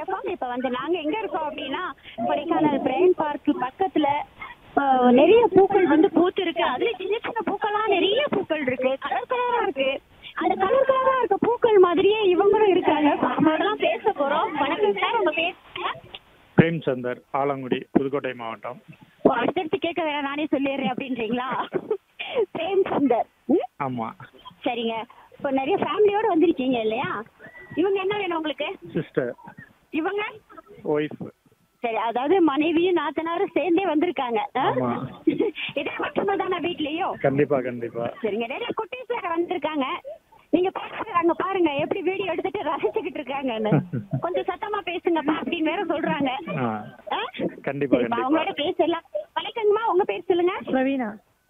FM இப்ப வந்து நாங்க எங்க இருக்கோம் அப்படின்னா கொடைக்கானல் பிரெயின் பார்க் பக்கத்துல ஆஹ், நிறைய பூக்கள் வந்து பூத்து இருக்கு அதுல சின்ன சின்ன பூக்கள்லாம் நிறைய பூக்கள் இருக்கு கலர் கலரா இருக்கு அந்த கலர் கலரா இருக்க பூக்கள் மாதிரியே இவங்களும் இருக்காங்க அவங்களெல்லாம் பேச போறோம் வணக்கம் சார் உங்க பேர் பிரேம் சந்தர் ஆலங்குடி புதுக்கோட்டை மாவட்டம் ஓ, அடுத்தடுத்து கேட்க வேணாம் நானே சொல்லிடுறேன் அப்படின்றீங்களா பிரேம் சுந்தர் ம்? ஆமா சரிங்க இப்போ நிறைய ஃபேமிலியோட வந்திருக்கீங்க இல்லையா இவங்க என்ன வேணும் உங்களுக்கு சிஸ்டர் இவங்க ஒய்ஃப் சரி அதாவது மனைவியும் நாத்தனாரும் சேர்ந்தே வந்திருக்காங்க ஆ? ஆமா. இதே மட்டுமா தானே வீட்லயும் கண்டிப்பா கண்டிப்பா சரிங்க நிறைய குட்டீஸ் வேற வந்திருக்காங்க நீங்க பேசுறாங்க பாருங்க எப்படி வீடியோ எடுத்துட்டு ரசிச்சுக்கிட்டு இருக்காங்கன்னு கொஞ்சம் சத்தமா பேசுங்கப்பா அப்படின்னு வேற சொல்றாங்க ஆ ஆ? கண்டிப்பா, சரிப்பா, கண்டிப்பா. அவங்களோட பேசலாம் வணக்கங்கம்மா உங்க பேர் சொல்லுங்க பிரவீனா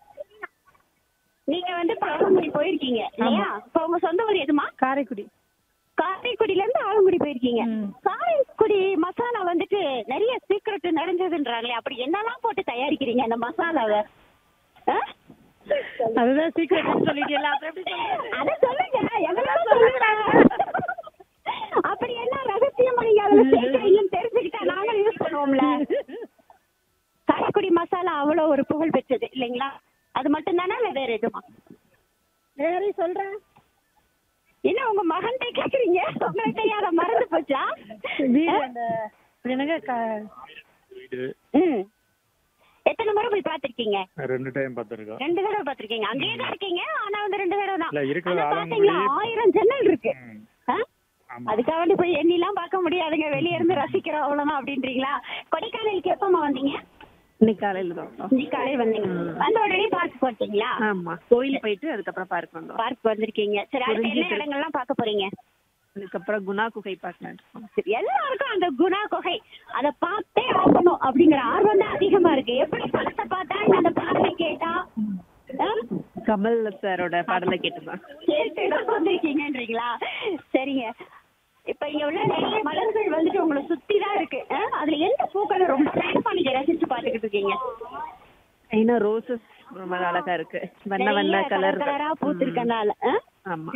நீங்க வந்து இப்ப ஆலங்குடி போயிருக்கீங்க இல்லையா இப்ப உங்க சொந்த ஊர் எதுமா காரைக்குடி காரைக்குடில இருந்து ஆலங்குடி போயிருக்கீங்க ம். காரைக்குடி மசாலா வந்துட்டு நிறைய சீக்கிரட் நிறைஞ்சதுன்றாங்களே அப்படி என்னெல்லாம் போட்டு தயாரிக்கிறீங்க அந்த மசாலாவை ஆ? அதுதான் சீக்கிரம் சொல்லிட்டீங்களா அப்புறம் எப்படி சொல்றது? அத சொல்லுங்க எங்களால சொல்லுங்க அப்படி என்ன ரகசியமா நீங்க அதுல சேர்க்கிறீங்கன்னு தெரிஞ்சுக்கிட்டா நாங்களும் யூஸ் பண்ணுவோம்ல காரைக்குடி மசாலா அவ்வளவு ஒரு புகழ் பெற்றது இல்லைங்களா அது மட்டும் தானே இல்ல வேற எதுமா வேற சொல்றேன் என்ன உங்க மகன்கிட்ட கேக்குறீங்க உங்கள்கிட்ட யார மறந்து போச்சா வீடு அந்த அது என்னங்க க- வீடு ம் எத்தனை முறை போய் பாத்திருக்கீங்க ரெண்டு டைம் பார்த்துருக்கோம் ரெண்டு தடவை பாத்திருக்கீங்க அங்கேயே தான் இருக்கீங்க ஆனா வந்து ரெண்டு தடவை தான் இல்ல, இருக்கிறது ஆனா ஆலங்குடி. பாத்தீங்களா ஆயிரம் ஜன்னல் இருக்கு ம். ஆ? ஆமா அதுக்காக வேண்டி போய் எண்ணிலாம் பார்க்க முடியாதுங்க வெளிய இருந்து ரசிக்கிறோம் அவ்வளவுதான் அப்படின்றீங்களா கொடைக்கானலுக்கு எப்பமா வந்தீங்க இன்னைக்கு காலையில தான் வந்தோம். இன்னைக்கு காலையில வந்தீங்க வந்த உடனே பார்க் போட்டீங்களா ஆமா கோயில் போயிட்டு அதுக்கப்புறம் பார்க் வந்தோம் பார்க் வந்திருக்கீங்க சரி அடுத்து என்ன புரிஞ்சுது. இடங்கள்லாம் பார்க்க போறீங்க அதுக்கப்புறம் குணா குகை பார்க்கலாம் இருக்கோம். சரி, எல்லாருக்கும் அந்த குணா குகை அத பார்த்தே ஆகணும் அப்படிங்கிற ஆர்வம் தான் அதிகமா இருக்கு எப்படி படத்தை பார்த்தா இல்ல அந்த பாடலை கேட்டா ஆ? கமல் சாரோட பாடலை கேட்டுதான் கேட்டு தான் வந்திருக்கீங்கன்றீங்களா சரிங்க இப்ப இங்க உள்ள நிறைய மலர்கள் வந்துட்டு உங்களை சுத்தி தான் இருக்கு ஆ? அதுல எந்த பூக்களை ரொம்ப சிறப்பா நீங்க ரசிச்சு பாத்துக்கிட்டு இருக்கீங்க இன்னும் ரோசஸ் ரொம்ப அழகா இருக்கு வண்ண வண்ண நிறைய கலர் கலரா பூத்திருக்கனால ஆ? ஆமா